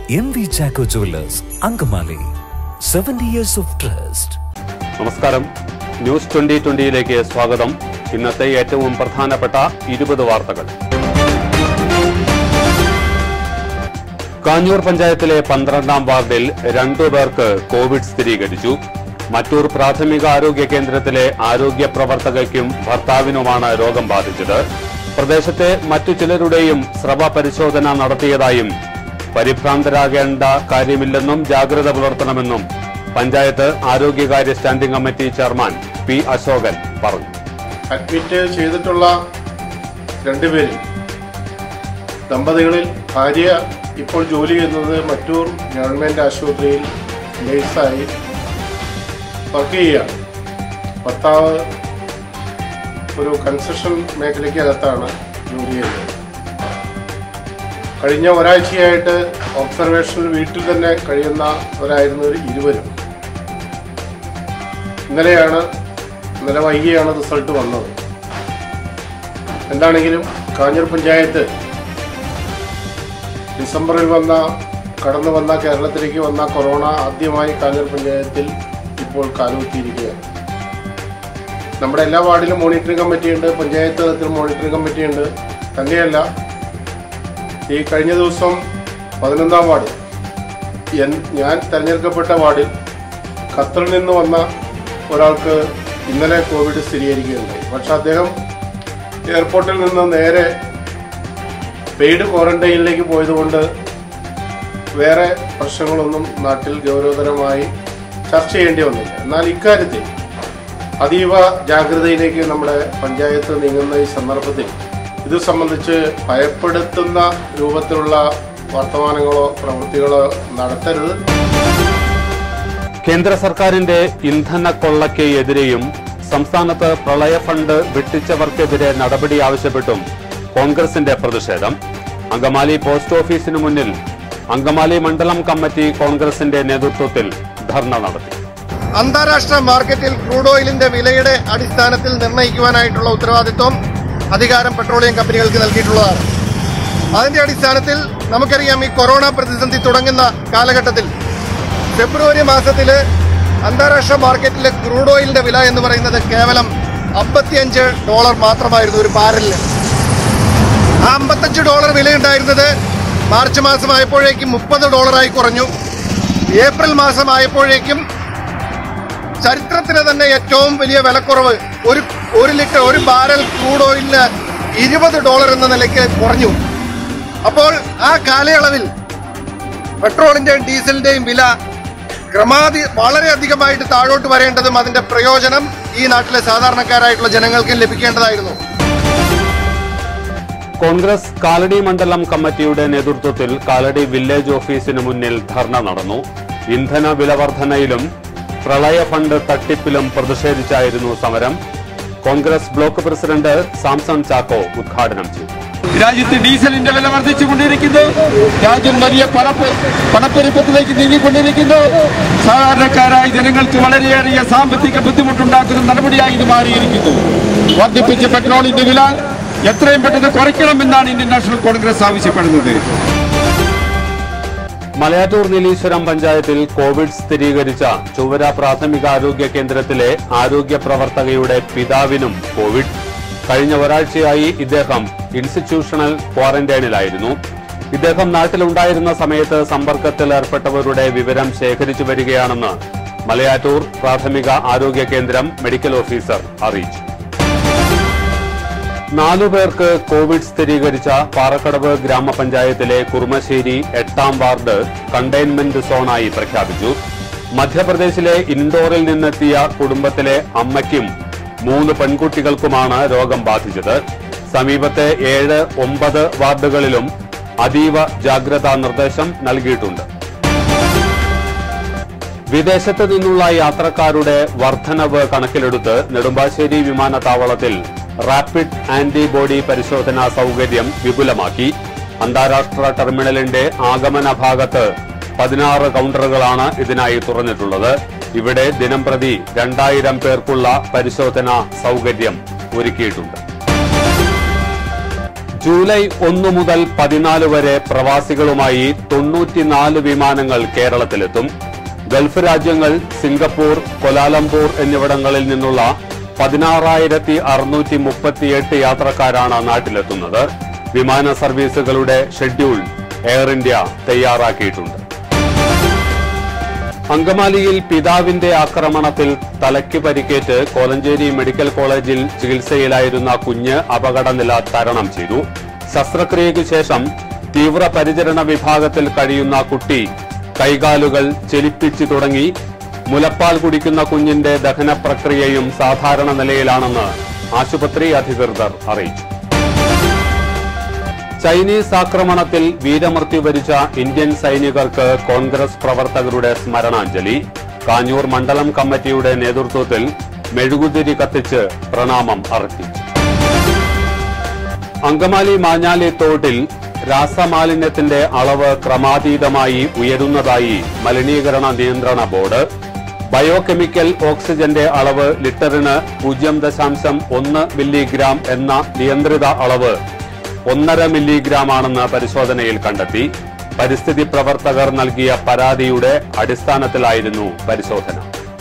M V Chacko jewellers Angamaly seventy years of trust നമസ്കാരം news twenty ട്വന്റിയിലേക്ക് സ്വാഗതം ഇന്നത്തെ ഏറ്റവും പ്രധാനപ്പെട്ട ഇരുപത് വാർത്തകൾ കാഞ്ഞൂർ പഞ്ചായത്തിലെ പന്ത്രണ്ടാം വാർഡിൽ രണ്ടു പേർക്ക് കോവിഡ് സ്ഥിരീകരിച്ചു മറ്റൂർ പ്രാഥമിക ആരോഗ്യ കേന്ദ്രത്തിലെ ആരോഗ്യ പ്രവർത്തകയ്ക്കും ഭർത്താവിനുമാണ് രോഗം ബാധിച്ചത് പ്രദേശത്തെ മറ്റു ചിലരുടെയും സ്രവ പരിശോധന നടത്തിയതായും പരിഭ്രാന്തരാകേണ്ട കാര്യമില്ലെന്നും ജാഗ്രത പുലർത്തണമെന്നും പഞ്ചായത്ത് ആരോഗ്യകാര്യ standing committee chairman P Ashokan പറഞ്ഞു അഡ്മിറ്റ് ചെയ്തിട്ടുള്ള രണ്ടുപേരിൽ ദമ്പതികളിൽ ഭാര്യ ഇപ്പോൾ ജോലി ചെയ്യുന്നത് മറ്റൂർ ഗവൺമെൻറ് ആശുപത്രിയിൽ നേഴ്സായി വർക്ക് ചെയ്യുകയാണ് ഭർത്താവ് ഒരു കൺസ്ട്രക്ഷൻ മേഖലയ്ക്കകത്താണ് ജോലി ചെയ്യുന്നത് കഴിഞ്ഞ ഒരാഴ്ചയായിട്ട് ഒബ്സർവേഷനിൽ വീട്ടിൽ തന്നെ കഴിയുന്നവരായിരുന്നു ഒരു ഇരുവരും ഇന്നലെയാണ് ഇന്നലെ വൈകിയാണ് റിസൾട്ട് വന്നത് എന്താണെങ്കിലും കാഞ്ഞൂർ പഞ്ചായത്ത് ഡിസംബറിൽ വന്ന കടന്നു വന്ന കേരളത്തിലേക്ക് വന്ന കൊറോണ ആദ്യമായി കാഞ്ഞൂർ പഞ്ചായത്തിൽ ഇപ്പോൾ കാലുകുത്തിയിരിക്കുകയാണ് നമ്മുടെ എല്ലാ വാർഡിലും മോണിറ്ററിംഗ് കമ്മിറ്റിയുണ്ട് പഞ്ചായത്ത് തലത്തിൽ മോണിറ്ററിംഗ് കമ്മിറ്റിയുണ്ട് തന്നെയല്ല ഈ കഴിഞ്ഞ ദിവസം പതിനൊന്നാം വാർഡ് എൻ- ഞാൻ തെരഞ്ഞെടുക്കപ്പെട്ട വാർഡിൽ ഖത്തറിൽ നിന്ന് വന്ന ഒരാൾക്ക് ഇന്നലെ കോവിഡ് സ്ഥിരീകരിക്കുകയുണ്ടായി പക്ഷെ അദ്ദേഹം എയർപോർട്ടിൽ നിന്ന് നേരെ പെയ്ഡ് ക്വാറന്റൈനിലേക്ക് പോയതുകൊണ്ട് വേറെ പ്രശ്നങ്ങളൊന്നും നാട്ടിൽ ഗൗരവതരമായി ചർച്ച ചെയ്യേണ്ടി വന്നില്ല എന്നാൽ ഇക്കാര്യത്തിൽ അതീവ ജാഗ്രതയിലേക്ക് നമ്മുടെ പഞ്ചായത്ത് നീങ്ങുന്ന ഈ സന്ദർഭത്തിൽ ഇത് സംബന്ധിച്ച് ഭയപ്പെടുത്തുന്ന രൂപത്തിലുള്ള വർത്തമാനങ്ങളോ പ്രവൃത്തികളോ നടത്തരുത് കേന്ദ്ര സർക്കാരിന്റെ ഇന്ധന കൊള്ളയ്ക്ക് എതിരെയും സംസ്ഥാനത്ത് പ്രളയ ഫണ്ട് വെട്ടിച്ചവർക്കെതിരെ നടപടി ആവശ്യപ്പെട്ടും കോൺഗ്രസിന്റെ പ്രതിഷേധം അങ്കമാലി പോസ്റ്റ് ഓഫീസിന് മുന്നിൽ അങ്കമാലി മണ്ഡലം കമ്മിറ്റി കോൺഗ്രസിന്റെ നേതൃത്വത്തിൽ ധർണ നടത്തി അന്താരാഷ്ട്ര മാർക്കറ്റിൽ ക്രൂഡ് ഓയിലിന്റെ വിലയുടെ അടിസ്ഥാനത്തിൽ നിർണ്ണയിക്കുവാനായിട്ടുള്ള ഉത്തരവാദിത്വം അധികാരം പെട്രോളിയം കമ്പനികൾക്ക് നൽകിയിട്ടുള്ളതാണ് അതിന്റെ അടിസ്ഥാനത്തിൽ നമുക്കറിയാം ഈ കൊറോണ പ്രതിസന്ധി തുടങ്ങുന്ന കാലഘട്ടത്തിൽ ഫെബ്രുവരി മാസത്തിൽ അന്താരാഷ്ട്ര മാർക്കറ്റിലെ ക്രൂഡ് ഓയിലിന്റെ വില എന്ന് പറയുന്നത് കേവലം അമ്പത്തിയഞ്ച് ഡോളർ മാത്രമായിരുന്നു ഒരു ബാരലിന് ആ അമ്പത്തഞ്ച് ഡോളർ വിലയുണ്ടായിരുന്നത് മാർച്ച് മാസമായപ്പോഴേക്കും മുപ്പത് ഡോളറായി കുറഞ്ഞു ഏപ്രിൽ മാസമായപ്പോഴേക്കും ചരിത്രത്തിലെ തന്നെ ഏറ്റവും വലിയ വിലക്കുറവ് ഒരു ഒരു ലിറ്റർ ഒരു ബാരൽ ക്രൂഡ് ഓയിലിന് ഇരുപത് ഡോളർ എന്ന നിലയ്ക്ക് കുറഞ്ഞു അപ്പോൾ ആ കാലയളവിൽ പെട്രോളിന്റെയും ഡീസലിന്റെയും വില ക്രമാതി വളരെയധികമായിട്ട് താഴോട്ട് വരേണ്ടതും അതിന്റെ പ്രയോജനം ഈ നാട്ടിലെ സാധാരണക്കാരായിട്ടുള്ള ജനങ്ങൾക്കും ലഭിക്കേണ്ടതായിരുന്നു കോൺഗ്രസ് കാലടി മണ്ഡലം കമ്മിറ്റിയുടെ നേതൃത്വത്തിൽ കാലടി വില്ലേജ് ഓഫീസിന് മുന്നിൽ ധർണ നടന്നു ഇന്ധന വിലവർധനയിലും പ്രളയ ഫണ്ട് തട്ടിപ്പിലും പ്രതിഷേധിച്ചായിരുന്നു സമരം Congress block president Samson Chacko ഉദ്ഘാടനം ചെയ്തു രാജ്യത്ത് ഡീസലിന്റെ വില വർദ്ധിച്ചുകൊണ്ടിരിക്കുന്നു രാജ്യം വലിയ പണപ്പെ പണപ്പെരുപ്പത്തിലേക്ക് നീങ്ങിക്കൊണ്ടിരിക്കുന്നു സാധാരണക്കാരായ ജനങ്ങൾക്ക് വളരെയേറിയ സാമ്പത്തിക ബുദ്ധിമുട്ടുണ്ടാക്കുന്ന നടപടിയായി ഇത് മാറിയിരിക്കുന്നു വർദ്ധിപ്പിച്ച പെട്രോളിന്റെ വില എത്രയും പെട്ടെന്ന് കുറയ്ക്കണമെന്നാണ് ഇന്ത്യൻ നാഷണൽ കോൺഗ്രസ് ആവശ്യപ്പെടുന്നത് മലയാറ്റൂർ നീലീശ്വരം പഞ്ചായത്തിൽ കോവിഡ് സ്ഥിരീകരിച്ച ചുവര പ്രാഥമികാരോഗ്യ കേന്ദ്രത്തിലെ ആരോഗ്യ പ്രവർത്തകയുടെ പിതാവിനും കോവിഡ് കഴിഞ്ഞ ഒരാഴ്ചയായി ഇദ്ദേഹം ഇൻസ്റ്റിറ്റ്യൂഷണൽ ക്വാറന്റൈനിലായിരുന്നു ഇദ്ദേഹം നാട്ടിലുണ്ടായിരുന്ന സമയത്ത് സമ്പർക്കത്തിൽ ഏർപ്പെട്ടവരുടെ വിവരം ശേഖരിച്ചു വരികയാണെന്ന് മലയാറ്റൂർ പ്രാഥമിക ആരോഗ്യ കേന്ദ്രം മെഡിക്കൽ ഓഫീസർ അറിയിച്ചു നാലു പേർക്ക് കോവിഡ് സ്ഥിരീകരിച്ച പാറക്കടവ് ഗ്രാമപഞ്ചായത്തിലെ കുറുമശ്ശേരി എട്ടാം വാർഡ് കണ്ടെയ്ൻമെന്റ് സോണായി പ്രഖ്യാപിച്ചു മധ്യപ്രദേശിലെ ഇൻഡോറിൽ നിന്നെത്തിയ കുടുംബത്തിലെ അമ്മയ്ക്കും മൂന്ന് പെൺകുട്ടികൾക്കുമാണ് രോഗം ബാധിച്ചത് സമീപത്തെ ഏഴ് ഒമ്പത് വാർഡുകളിലും അതീവ ജാഗ്രതാ നിർദ്ദേശം നൽകിയിട്ടുണ്ട് വിദേശത്ത് നിന്നുള്ള യാത്രക്കാരുടെ വർധനവ് കണക്കിലെടുത്ത് നെടുമ്പാശ്ശേരി വിമാനത്താവളത്തിൽ റാപ്പിഡ് ആന്റിബോഡി പരിശോധനാ സൗകര്യം വിപുലമാക്കി അന്താരാഷ്ട്ര ടെർമിനലിന്റെ ആഗമന ഭാഗത്ത് പതിനാറ് കൗണ്ടറുകളാണ് ഇതിനായി തുറന്നിട്ടുള്ളത് ഇവിടെ ദിനം പ്രതി രണ്ടായിരം പേർക്കുള്ള പരിശോധനാ സൗകര്യം ഒരുക്കിയിട്ടുണ്ട് ജൂലൈ ഒന്ന് മുതൽ പതിനാല് വരെ പ്രവാസികളുമായി തൊണ്ണൂറ്റിനാല് വിമാനങ്ങൾ കേരളത്തിലെത്തും ഗൾഫ് രാജ്യങ്ങൾ സിംഗപ്പൂർ കൊലാലംപൂർ എന്നിവിടങ്ങളിൽ നിന്നുള്ള പതിനാറായിരത്തി അറുന്നൂറ്റി മുപ്പത്തിയെട്ട് യാത്രക്കാരാണ് നാട്ടിലെത്തുന്നത് വിമാന സർവീസുകളുടെ ഷെഡ്യൂൾ എയർ ഇന്ത്യ തയ്യാറാക്കിയിട്ടുണ്ട് അങ്കമാലിയിൽ പിതാവിന്റെ ആക്രമണത്തിൽ തലയ്ക്ക് പരിക്കേറ്റ് കോലഞ്ചേരി മെഡിക്കൽ കോളേജിൽ ചികിത്സയിലായിരുന്ന കുഞ്ഞ് അപകടനില തരണം ചെയ്തു ശസ്ത്രക്രിയയ്ക്ക് ശേഷം തീവ്രപരിചരണ വിഭാഗത്തിൽ കഴിയുന്ന കുട്ടി കൈകാലുകൾ ചെലിപ്പിച്ചു തുടങ്ങി മുലപ്പാൽ കുടിക്കുന്ന കുഞ്ഞിന്റെ ദഹന പ്രക്രിയയും സാധാരണ നിലയിലാണെന്ന് ആശുപത്രി അധികൃതർ അറിയിച്ചു ചൈനീസ് ആക്രമണത്തിൽ വീരമൃത്യു വരിച്ച ഇന്ത്യൻ സൈനികർക്ക് കോൺഗ്രസ് പ്രവർത്തകരുടെ സ്മരണാഞ്ജലി കാഞ്ഞൂർ മണ്ഡലം കമ്മിറ്റിയുടെ നേതൃത്വത്തിൽ മെഴുകുതിരി കത്തിച്ച് പ്രണാമം അർപ്പിച്ചു അങ്കമാലി മാഞ്ഞാലി തോട്ടിൽ രാസമാലിന്യത്തിന്റെ അളവ് ക്രമാതീതമായി ഉയരുന്നതായി മലിനീകരണ നിയന്ത്രണ ബോർഡ് ബയോകെമിക്കൽ ഓക്സിജന്റെ അളവ് ലിറ്ററിന് പൂജ്യം ദശാംശം ഒന്ന് മില്ലിഗ്രാം എന്ന നിയന്ത്രിത അളവ് ഒന്നര മില്ലിഗ്രാം ആണെന്ന് പരിശോധനയിൽ കണ്ടെത്തി പരിസ്ഥിതി പ്രവർത്തകർ നൽകിയ പരാതിയുടെ അടിസ്ഥാനത്തിലായിരുന്നു പരിശോധന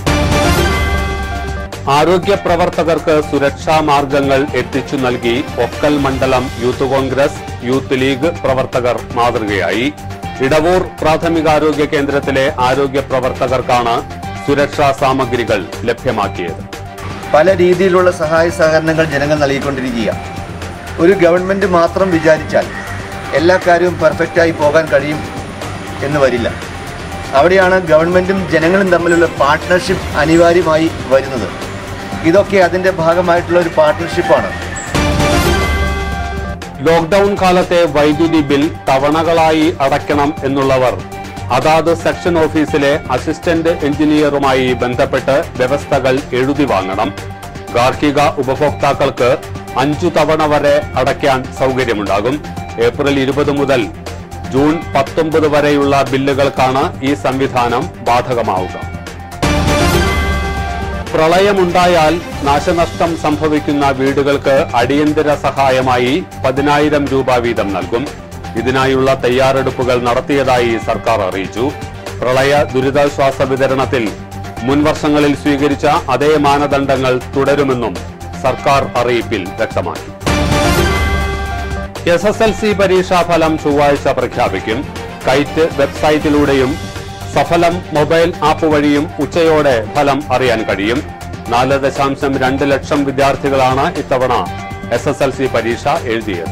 ആരോഗ്യ പ്രവർത്തകർക്ക് സുരക്ഷാ മാർഗങ്ങൾ എത്തിച്ചു നൽകി ഒക്കൽ മണ്ഡലം യൂത്ത് കോൺഗ്രസ് യൂത്ത് ലീഗ് പ്രവർത്തകർ മാതൃകയായി ഇടവൂർ പ്രാഥമികാരോഗ്യ കേന്ദ്രത്തിലെ ആരോഗ്യ പ്രവർത്തകർക്കാണ് സുരക്ഷാ സാമഗ്രികൾ ലഭ്യമാക്കിയത് പല രീതിയിലുള്ള സഹായ സഹകരണങ്ങൾ ജനങ്ങൾ നൽകിക്കൊണ്ടിരിക്കുക ഒരു ഗവൺമെൻറ് മാത്രം വിചാരിച്ചാൽ എല്ലാ കാര്യവും പെർഫെക്റ്റായി പോകാൻ കഴിയും എന്ന് വരില്ല അവിടെയാണ് ഗവൺമെൻറ്റും ജനങ്ങളും തമ്മിലുള്ള പാർട്ട്ണർഷിപ്പ് അനിവാര്യമായി വരുന്നത് ഇതൊക്കെ അതിൻ്റെ ഭാഗമായിട്ടുള്ള ഒരു പാർട്ട്ണർഷിപ്പാണ് ലോക്ഡൌൺ കാലത്തെ വൈദ്യുതി ബിൽ തവണകളായി അടയ്ക്കണം എന്നുള്ളവർ അതാത് സെക്ഷൻ ഓഫീസിലെ അസിസ്റ്റന്റ് എഞ്ചിനീയറുമായി ബന്ധപ്പെട്ട് വ്യവസ്ഥകൾ എഴുതി വാങ്ങണം ഗാർഹിക ഉപഭോക്താക്കൾക്ക് അഞ്ചു തവണ വരെ അടയ്ക്കാൻ സൗകര്യമുണ്ടാകും ഏപ്രിൽ ഇരുപത് മുതൽ ജൂൺ പത്തൊമ്പത് വരെയുള്ള ബില്ലുകൾക്കാണ് ഈ സംവിധാനം ബാധകമാവുക പ്രളയമുണ്ടായാൽ നാശനഷ്ടം സംഭവിക്കുന്ന വീടുകൾക്ക് അടിയന്തര സഹായമായി പതിനായിരം രൂപ വീതം നൽകും ഇതിനായുള്ള തയ്യാറെടുപ്പുകൾ നടത്തിയതായി സർക്കാർ അറിയിച്ചു പ്രളയ ദുരിതാശ്വാസ വിതരണത്തിൽ മുൻവർഷങ്ങളിൽ സ്വീകരിച്ച അതേ മാനദണ്ഡങ്ങൾ തുടരുമെന്നും സർക്കാർ അറിയിപ്പിൽ വ്യക്തമാക്കി എസ് എസ് എൽ സി പരീക്ഷാഫലം ചൊവ്വാഴ്ച പ്രഖ്യാപിക്കും കൈറ്റ് വെബ്സൈറ്റിലൂടെയും സഫലം മൊബൈൽ ആപ്പ് വഴിയും ഉച്ചയോടെ ഫലം അറിയാൻ കഴിയും നാല് ദശാംശം രണ്ട് ലക്ഷം വിദ്യാർത്ഥികളാണ് ഇത്തവണ എസ് എസ് എൽ സി പരീക്ഷ എഴുതിയത്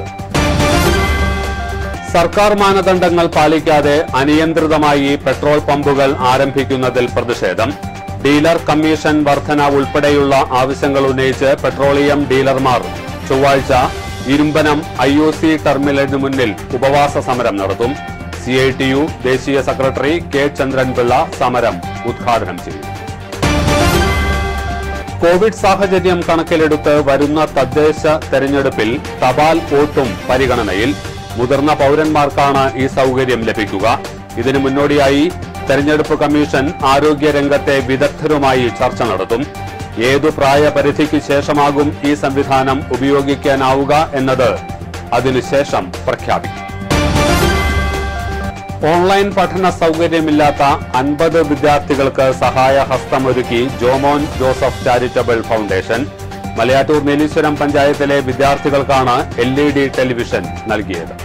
സർക്കാർ മാനദണ്ഡങ്ങൾ പാലിക്കാതെ അനിയന്ത്രിതമായി പെട്രോൾ പമ്പുകൾ ആരംഭിക്കുന്നതിൽ പ്രതിഷേധം ഡീലർ കമ്മീഷൻ വർധന ഉൾപ്പെടെയുള്ള ആവശ്യങ്ങൾ ഉന്നയിച്ച് പെട്രോളിയം ഡീലർമാർ ചൊവ്വാഴ്ച ഇരുമ്പനം ഐ ഒ സി ടെർമിനലിന് മുന്നിൽ ഉപവാസ സമരം നടത്തും സി ഐ ടി യു ദേശീയ സെക്രട്ടറി കെ ചന്ദ്രൻപിള്ള സമരം ഉദ്ഘാടനം ചെയ്യും കോവിഡ് സാഹചര്യം കണക്കിലെടുത്ത് വരുന്ന തദ്ദേശ തെരഞ്ഞെടുപ്പിൽ തപാൽ വോട്ടും പരിഗണനയിൽ മുതിർന്ന പൗരന്മാർക്കാണ് ഈ സൗകര്യം ലഭിക്കുക ഇതിനു മുന്നോടിയായി തെരഞ്ഞെടുപ്പ് കമ്മീഷൻ ആരോഗ്യ രംഗത്തെ വിദഗ്ധരുമായി ചർച്ച നടത്തും ഏതു പ്രായപരിധിക്ക് ശേഷമാകും ഈ സംവിധാനം ഉപയോഗിക്കാനാവുക എന്നത് അതിനുശേഷം പ്രഖ്യാപിക്കും ഓൺലൈൻ പഠന സൗകര്യമില്ലാത്ത അൻപത് വിദ്യാർത്ഥികൾക്ക് സഹായഹസ്തമൊരുക്കി Jomon Joseph charitable foundation Malayattoor Neeleeswaram പഞ്ചായത്തിലെ വിദ്യാർത്ഥികൾക്കാണ് എൽ ഇ ഡി ടെലിവിഷൻ നൽകിയത്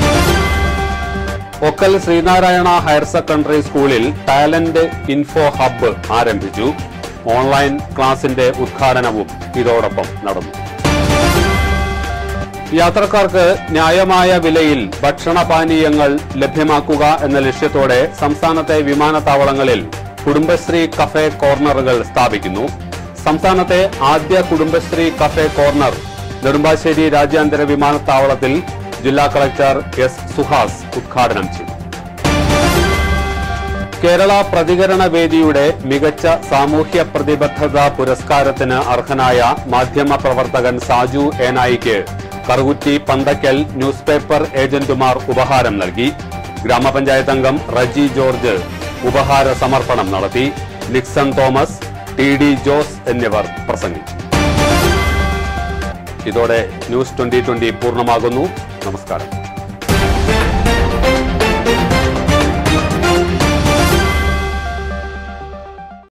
ഒക്കൽ ശ്രീനാരായണ ഹയർ സെക്കൻഡറി സ്കൂളിൽ ടാലന്റ് ഇൻഫോ ഹബ്ബ് ആരംഭിച്ചു ഓൺലൈൻ ക്ലാസിന്റെ ഉദ്ഘാടനവും ഇതോടൊപ്പം നടന്നു യാത്രക്കാർക്ക് ന്യായമായ വിലയിൽ ഭക്ഷണപാനീയങ്ങൾ ലഭ്യമാക്കുക എന്ന ലക്ഷ്യത്തോടെ സംസ്ഥാനത്തെ വിമാനത്താവളങ്ങളിൽ കുടുംബശ്രീ കഫേ കോർണറുകൾ സ്ഥാപിക്കുന്നു സംസ്ഥാനത്തെ ആദ്യ കുടുംബശ്രീ കഫേ കോർണർ നെടുമ്പാശ്ശേരി രാജ്യാന്തര വിമാനത്താവളത്തിൽ ജില്ലാ കളക്ടർ എസ് സുഹാസ് ഉദ്ഘാടനം ചെയ്തു കേരള പ്രതികരണ വേദിയുടെ മികച്ച സാമൂഹ്യ പ്രതിബദ്ധത പുരസ്കാരത്തിന് അർഹനായ മാധ്യമ പ്രവർത്തകൻ സാജു ഏനായിക്ക് കറുകുറ്റി പന്തക്കൽ ന്യൂസ് പേപ്പർ ഏജന്റുമാർ ഉപഹാരം നൽകി ഗ്രാമപഞ്ചായത്ത് അംഗം റജി ജോർജ് ഉപഹാര സമർപ്പണം നടത്തി Nixon Thomas T D Jose എന്നിവർ പ്രസംഗിച്ചു ഇതോടെ ന്യൂസ് ട്വന്റി ട്വന്റി പൂർണ്ണമാകുന്നു നമസ്കാരം